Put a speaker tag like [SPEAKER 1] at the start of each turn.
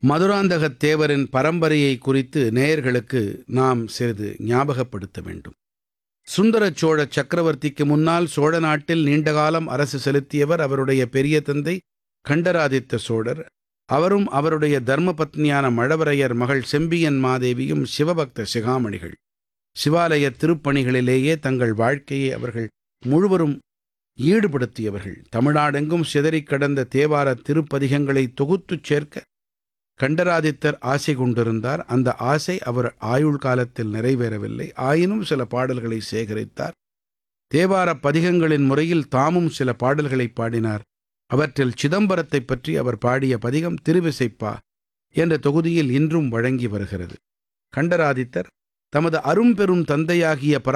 [SPEAKER 1] மதுராந்தகத் தேவரின் பரம்பரையை குறித்து நேயர்களுக்கு நாம் சிறிது ஞாபகப்படுத்த வேண்டும் சுந்தர சோழ சக்கரவர்த்திக்கு முன்னால் சோழ நாட்டில் நீண்டகாலம் அரசு செலுத்தியவர் அவருடைய பெரிய தந்தை கண்டராதித்த சோழர் அவரும் அவருடைய தர்மபத்னியான மழவரையர் மகள் செம்பியன் மாதேவியும் சிவபக்த சிகாமணிகள் சிவாலய திருப்பணிகளிலேயே தங்கள் வாழ்க்கையை அவர்கள் முழுவரும் ஈடுபடுத்தியவர்கள் தமிழ்நாடெங்கும் சிதறிக் கடந்த தேவார திருப்பதிகங்களை தொகுத்துச் சேர்க்க கண்டராதித்தர் ஆசை கொண்டிருந்தார் அந்த ஆசை அவர் ஆயுள் காலத்தில் நிறைவேறவில்லை ஆயினும் சில பாடல்களை சேகரித்தார் தேவார பதிகங்களின் முறையில் தாமும் சில பாடல்களை பாடினார் அவற்றில் சிதம்பரத்தைப் பற்றி அவர் பாடிய பதிகம் திருவிசைப்பா என்ற தொகுதியில் இன்றும் வழங்கி வருகிறது கண்டராதித்தர் தமது அரும்பெரும் தந்தையாகிய பரா